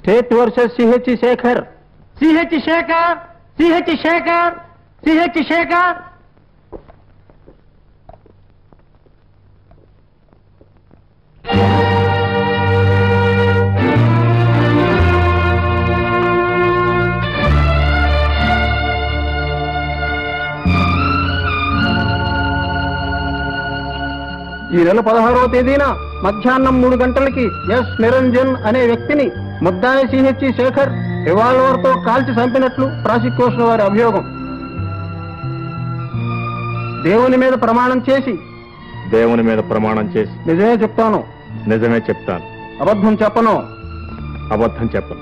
State versus CH Shekhar CH Shekhar CH Shekhar CH Shekhar ఈ నెల పదహారవ తేదీన మధ్యాహ్నం మూడు గంటలకి ఎస్ నిరంజన్ అనే వ్యక్తిని ముద్దాయి సిహెచ్ శేఖర్ రివాల్వర్ తో కాల్చి చంపినట్లు ప్రాసిక్యూషన్ వారి అభియోగం దేవుని మీద ప్రమాణం చేసి దేవుని మీద ప్రమాణం చేసి నిజమే చెప్తాను నిజమే చెప్తాను అబద్ధం చెప్పను అబద్ధం చెప్పను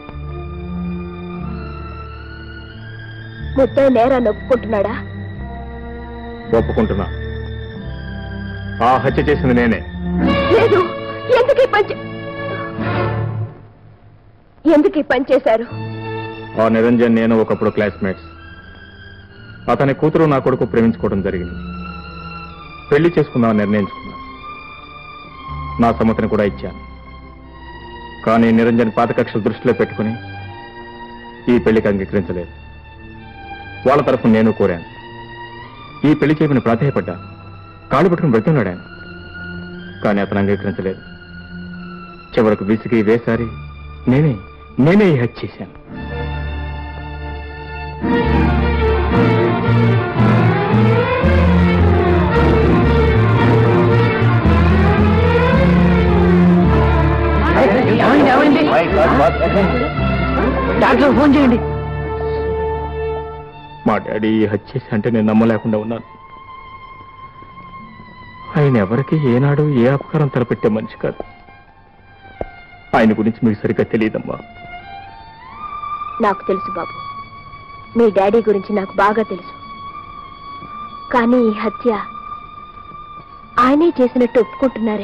ముద్దాయి నేరాన్ని ఒప్పుకుంటున్నాడా ఒప్పుకుంటున్నా ఆ హత్య చేసింది నేనే లేదు ఎందుకు ఈ పని చే- ఎందుకు ఈ పని చేశారు ఆ నిరంజన్ నేను ఒకప్పుడు క్లాస్మేట్స్ అతని కూతురు నా కొడుకు ప్రేమించుకోవడం జరిగింది పెళ్లి చేసుకుందామని నిర్ణయించుకున్నా నా సమ్మతిని కూడా ఇచ్చాను కానీ నిరంజన్ పాత కక్షలు దృష్టిలో పెట్టుకుని ఈ పెళ్లికి అంగీకరించలేదు వాళ్ళ తరఫున నేను కోరాను ఈ పెళ్లి చేయమని ప్రాధాయపడ్డా కాళ్ళు పట్టుకుని బ్రతున్నాడాను కానీ అతను అంగీకరించలేదు చివరకు విసిగి వేసారి నేనే నేనే ఈ హత్య చేశాను డాక్టర్ ఫోన్ చేయండి మా డాడీ ఈ హత్య చేసి అంటే నేను నమ్మలేకుండా ఉన్నాను ఆయన ఎవరికి ఏనాడు ఏ అపకారం తలపెట్టే మనిషి కాదు ఆయన గురించి మీకు సరిగ్గా తెలియదమ్మా నాకు తెలుసు బాబు మీ డాడీ గురించి నాకు బాగా తెలుసు కానీ ఈ హత్య ఆయనే చేసినట్టు ఒప్పుకుంటున్నారే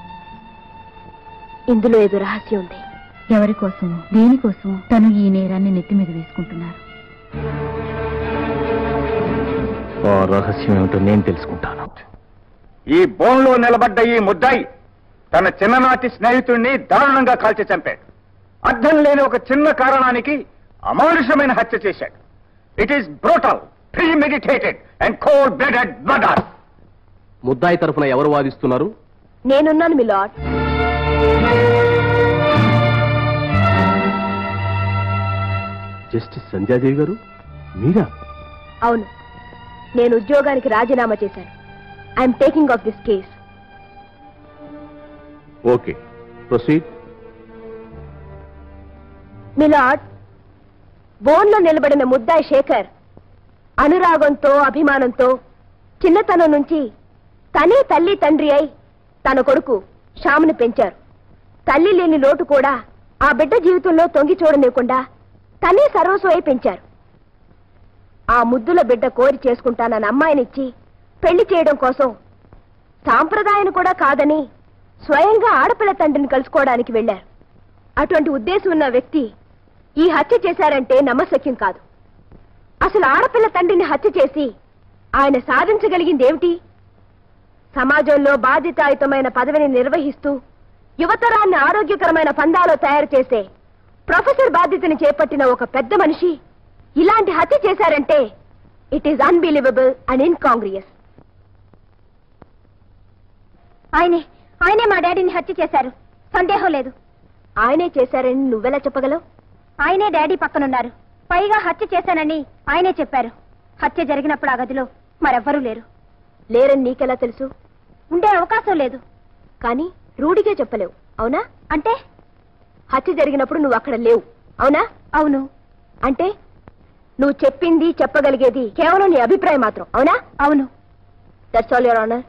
ఇందులో ఏదో రహస్యం ఉంది ఎవరి కోసం దేనికోసం తను ఈ నేరాన్ని నెత్తి మీద వేసుకుంటున్నారు ఆ రహస్యం ఏమిటో నేను తెలుసుకుంటాను ఈ బోన్లో నిలబడ్డ ఈ ముద్దాయి తన చిన్ననాటి స్నేహితుడిని దారుణంగా కాల్చి చంపాడు అర్థం లేని ఒక చిన్న కారణానికి అమానుషమైన హత్య చేశాడు it is brutal premeditated and cold blooded murder ముద్దాయి తరఫున ఎవరు వాదిస్తున్నారు నేనున్నాను మీ లార్డ్ జస్టిస్ సంధ్యాదేవి గారు మీరా అవును నేను ఉద్యోగానికి రాజీనామా చేశాను I'm taking off this case okay proceed milord బోన్లో నిలబడిన ముద్దాయి శేఖర్ అనురాగంతో అభిమానంతో చిన్నతనం నుంచి తనే తల్లి తండ్రి అయి తన కొడుకు శ్యాముని పెంచారు తల్లి లేని లోటు కూడా ఆ బిడ్డ జీవితంలో తొంగి చూడనివ్వకుండా తనే సర్వస్వై పెంచారు ఆ ముద్దుల బిడ్డ కోరి చేసుకుంటానన్న అమ్మాయినిచ్చి పెళ్లి చేయడం కోసం సాంప్రదాయం కూడా కాదని స్వయంగా ఆడపిల్ల తండ్రిని కలుసుకోవడానికి వెళ్లారు అటువంటి ఉద్దేశం ఉన్న వ్యక్తి ఈ హత్య చేశారంటే నమ్మశక్యం కాదు అసలు ఆడపిల్ల తండ్రిని హత్య చేసి ఆయన సాధించగలిగింది ఏమిటి సమాజంలో బాధ్యతాయుతమైన పదవిని నిర్వహిస్తూ యువతరాన్ని ఆరోగ్యకరమైన పందాలో తయారు చేసే ప్రొఫెసర్ బాధ్యతని చేపట్టిన ఒక పెద్ద మనిషి ఇలాంటి హత్య చేశారంటే it is unbelievable and incongruous ఆయనే ఆయనే మా డాడీని హత్య చేశారు సందేహం లేదు ఆయనే చేశారని నువ్వెలా చెప్పగలవు ఆయనే డాడీ పక్కనున్నారు పైగా హత్య చేశానని ఆయనే చెప్పారు హత్య జరిగినప్పుడు ఆ గదిలో మరెవ్వరూ లేరు లేరని నీకెలా తెలుసు ఉండే అవకాశం లేదు కానీ రూఢిగా చెప్పలేవు అవునా అంటే హత్య జరిగినప్పుడు నువ్వు అక్కడ లేవు అవునా అవును అంటే నువ్వు చెప్పింది చెప్పగలిగేది కేవలం నీ అభిప్రాయం మాత్రం అవునా అవును దట్స్ ఆల్ యువర్ ఆనర్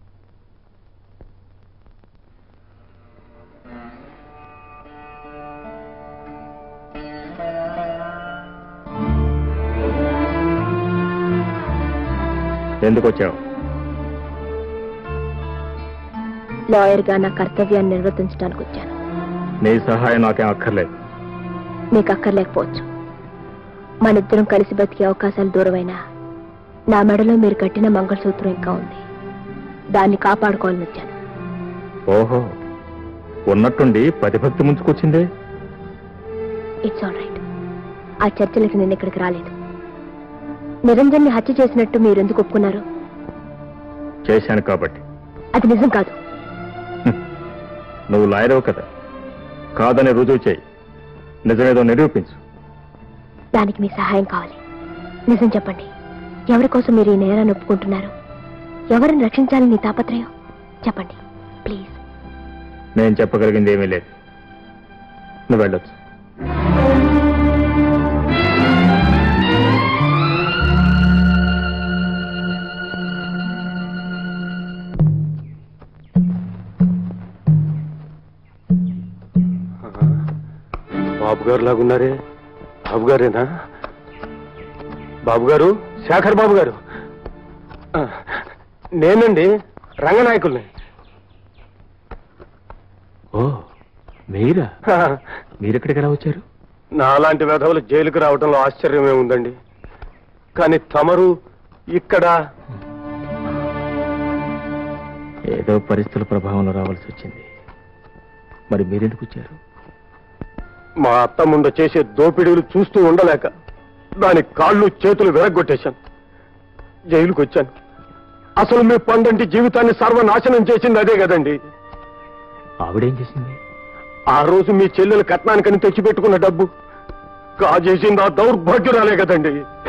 ఎందుకు వచ్చావు లాయర్గా నా కర్తవ్యాన్ని నిర్వర్తించడానికి వచ్చాను నీ సహాయం నాకేం అక్కర్లేదు మీకు అక్కర్లేకపోవచ్చు మనిద్దరం కలిసి బతికే అవకాశాలు దూరమైనా నా మెడలో మీరు కట్టిన మంగళసూత్రం ఇంకా ఉంది దాన్ని కాపాడుకోవాలని వచ్చాను ఓహో ఉన్నట్టుండి ప్రతిభక్తి ముంచుకొచ్చిందే ఇట్స్ ఆల్ రైట్ ఆ చర్చలకి నేను ఇక్కడికి రాలేదు నిరంజన్ని హత్య చేసినట్టు మీరు ఎందుకు ఒప్పుకున్నారు చేశాను కాబట్టి అది నిజం కాదు నువ్వు లాయరవు కదా కాదని రుజువు చేయి నిజమేదో నిరూపించు దానికి మీ సహాయం కావాలి నిజం చెప్పండి ఎవరి కోసం మీరు ఈ నేరాన్ని ఒప్పుకుంటున్నారు ఎవరిని రక్షించాలని నీ తాపత్రయం చెప్పండి ప్లీజ్ నేను చెప్పగలిగింది ఏమీ లేదు నువ్వు వెళ్ళొచ్చు బాబు గారు లాగున్నారే బాబు గారేనా బాబు గారు శేఖర్ బాబు గారు ఆ, నేనండి రంగనాయకుల్ని ఓ మీరా మీరెక్కడికి ఎలా వచ్చారు నాలాంటి వెధవులు జైలుకు రావడంలో ఆశ్చర్యమే ఉందండి కానీ తమరు ఇక్కడ ఏదో పరిస్థితుల ప్రభావంలో రావాల్సి వచ్చింది మరి మీరెందుకు వచ్చారు మా అత్త ముందు చేసే దోపిడీలు చూస్తూ ఉండలేక దాని కాళ్ళు చేతులు విరగొట్టేశాను జైలుకు వచ్చాను అసలు మీ పండంటి జీవితాన్ని సర్వనాశనం చేసింది అదే కదండి ఆవిడేం చేసింది ఆ రోజు మీ చెల్లెలు కట్నానికని తెచ్చిపెట్టుకున్న డబ్బు కాజేసింది ఆ దౌర్భాగ్యురాలే కదండి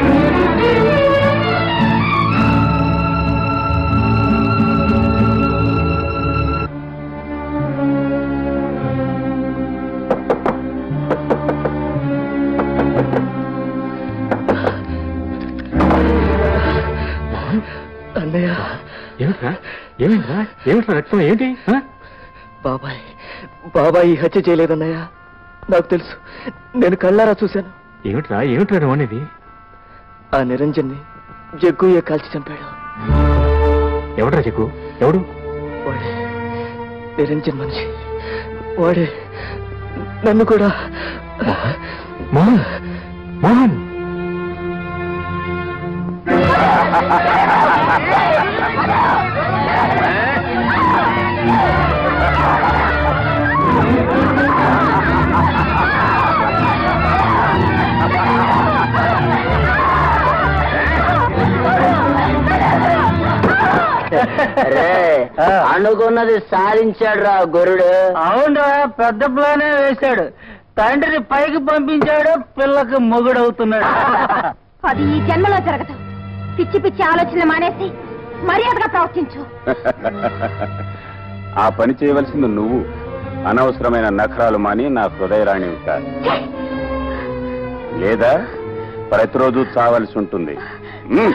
అన్నయ్య ఏమిట్రా ఏమిట్రా ఏమిట్రా రక్తం ఏంటి ఆ? బాబాయ్ బాబాయ్ ఈ హత్య చేయలేదన్నయ్య నాకు తెలుసు నేను కళ్ళారా చూశాను ఏమిట్రా ఏమిట్రా నువ్వు అనేది ఆ నిరంజన్ని జగ్గుయ్య కాల్చి చంపాడు ఎవడ్రా చెక్కు ఎవడు వాడే నిరంజన్ మనిషి వాడే నన్ను కూడా మోహన్ మోహన్ అనుకున్నది సాధించాడు రా గొరుడు అవునరా పెద్ద ప్లానే వేశాడు తండ్రిని పైకి పంపించాడు పిల్లకి మొగుడవుతున్నాడు అది ఈ జన్మలో జరగదు పిచ్చి పిచ్చి ఆలోచనలు మానేసి మర్యాదగా ప్రవర్తించు ఆ పని చేయవలసింది నువ్వు అనవసరమైన నఖరాలు మాని నా హృదయరాణి కాదు లేదా ప్రతిరోజు చావలసి ఉంటుంది ఉమ్.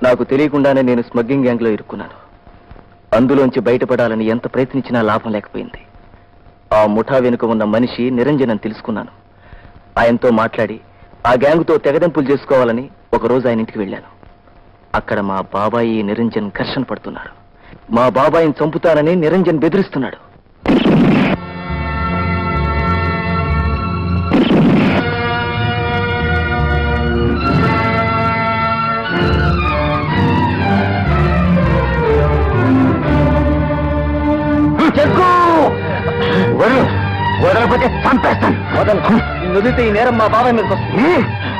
నాకు తెలియకుండానే నేను స్మగ్లింగ్ గ్యాంగ్లో ఇరుక్కున్నాను అందులోంచి బయటపడాలని ఎంత ప్రయత్నించినా లాభం లేకపోయింది ఆ ముఠా వెనుక ఉన్న మనిషి నిరంజన్ అని తెలుసుకున్నాను ఆయనతో మాట్లాడి ఆ గ్యాంగుతో తెగదెంపులు చేసుకోవాలని ఒకరోజు ఆయన ఇంటికి వెళ్ళాను అక్కడ మా బాబాయి నిరంజన్ ఘర్షణ పడుతున్నారు మా బాబాయిని చంపుతానని నిరంజన్ బెదిరిస్తున్నాడు చెక్కు వదలు వదలకపోతే చంపేస్తాను వదలు నుదితే ఈ నేరం మా బాబాయ్ మీదకి వస్తుంది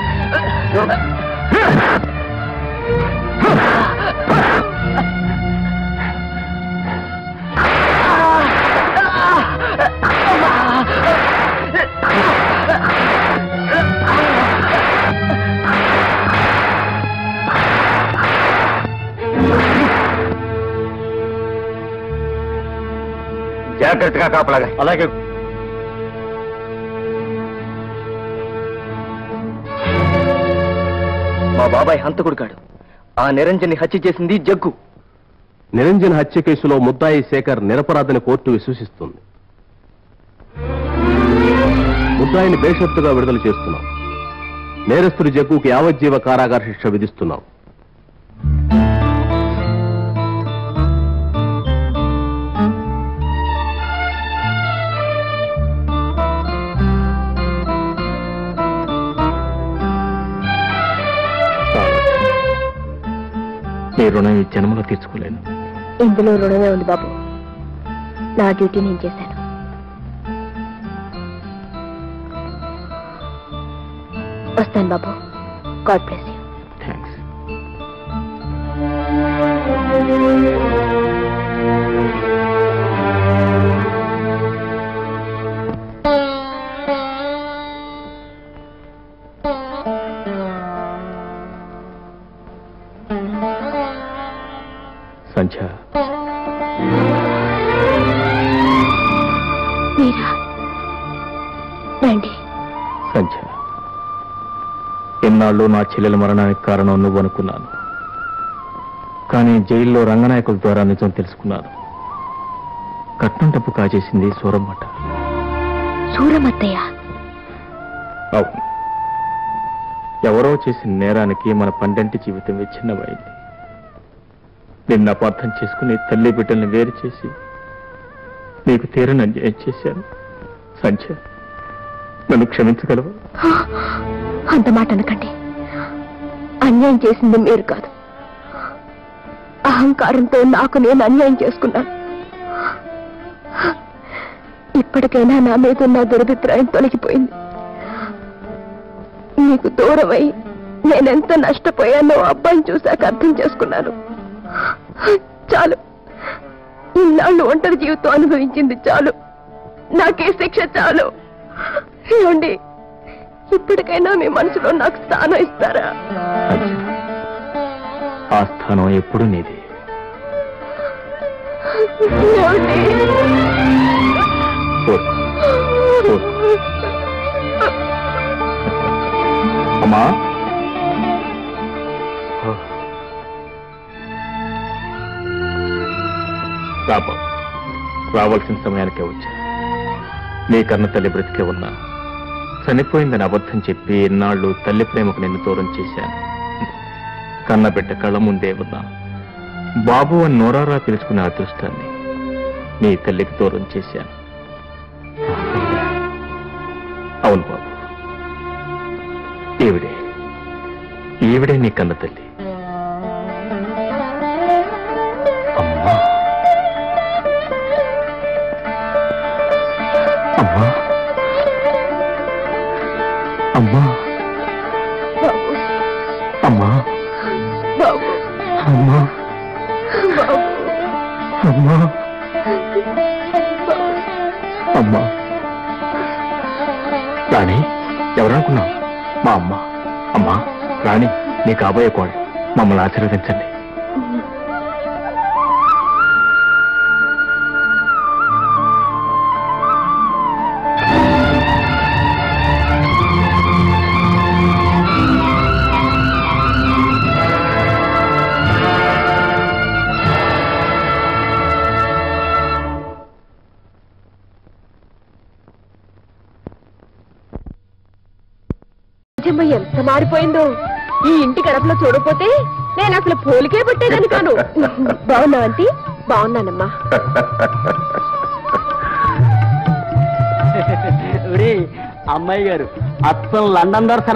జాగ్రత్తగా కాపలాగా అలాగే మా బాబాయ్ హంతకుడు కాడు ఆ నిరంజన్ని హత్య చేసింది జగ్గు నిరంజన్ హత్య కేసులో ముద్దాయి శేఖర్ నిరపరాధని కోర్టు విశ్వసిస్తుంది ముద్దాయిని బేషరతుగా విడుదల చేస్తున్నాం నేరస్తుడి జగ్గుకి యావజ్జీవ కారాగార శిక్ష విధిస్తున్నాం మీ రుణం ఈ జన్మలో తీర్చుకోలేను ఇందులో రుణమే ఉంది బాబు నా డ్యూటీ నేను చేశాను వస్తాను బాబు God bless you thanks Sandhya మీరా రండి సంధ్య ఎన్నాళ్ళు నా చెల్లెల మరణానికి కారణం నువ్వు అనుకున్నాను కానీ జైల్లో రంగనాయకుల ద్వారా నిజం తెలుసుకున్నాను కట్నం డబ్బు కాజేసింది సూరమ్మట సూరమత్తయ్య అవును ఎవరో చేసిన నేరానికి మన పండంటి జీవితం విచ్ఛిన్నమైంది నిన్ను అపార్థం చేసుకుని తల్లి బిడ్డల్ని వేరు చేసి నీకు తీరని అన్యాయం చేశాను సంధ్య నన్ను క్షమించగలవా అంత మాట అనకండి అన్యాయం చేసింది మీరు కాదు అహంకారంతో నాకు నేను అన్యాయం చేసుకున్నాను ఇప్పటికైనా నా మీద ఉన్న దురభిప్రాయం తొలగిపోయింది నీకు దూరమై నేనెంత నష్టపోయానో అబ్బాయిని చూశాక అర్థం చేసుకున్నాను చాలు ఇన్నాళ్ళు ఒంటరి జీవితం అనుభవించింది చాలు నాకే శిక్ష చాలు ఏమండి ఇప్పటికైనా మీ మనసులో నాకు స్థానం ఇస్తారా సంధ్య, ఆ స్థానం ఎప్పుడు నీది ఏమండి ఊరుకో. ఊరుకో. అమ్మా రాబా రావాల్సిన సమయానికే వచ్చా నీ కన్న తల్లి బ్రతికే ఉన్నా చనిపోయిందని అబద్ధం చెప్పి ఇన్నాళ్ళు తల్లి ప్రేమకు నిన్ను దూరం చేశాను కన్న బిడ్డ కళ్ళ ముందే ఉన్నా బాబు అని నోరారా పిలుచుకునే అదృష్టాన్ని నీ తల్లికి దూరం చేశాను అవును బాబు ఈవిడే ఈవిడే నీ కన్న తల్లి అమ్మా అమ్మా అమ్మా బాబు అమ్మా బాబు అమ్మా అమ్మా రాణి ఎవరనుకున్నావు మా అమ్మ అమ్మా రాణి నీ కాబోయే కోళ్ళు మమ్మల్ని ఆశీర్వదించండి అత్తమ్మ ఎంత మారిపోయిందో ఈ ఇంటి గడపలో చూడకపోతే నేను అసలు పోలికే పుట్టేదని కాను బాగున్నావు ఆంటీ బాగున్నానమ్మా అమ్మాయి గారు అచ్చం లండన్ దర్శనం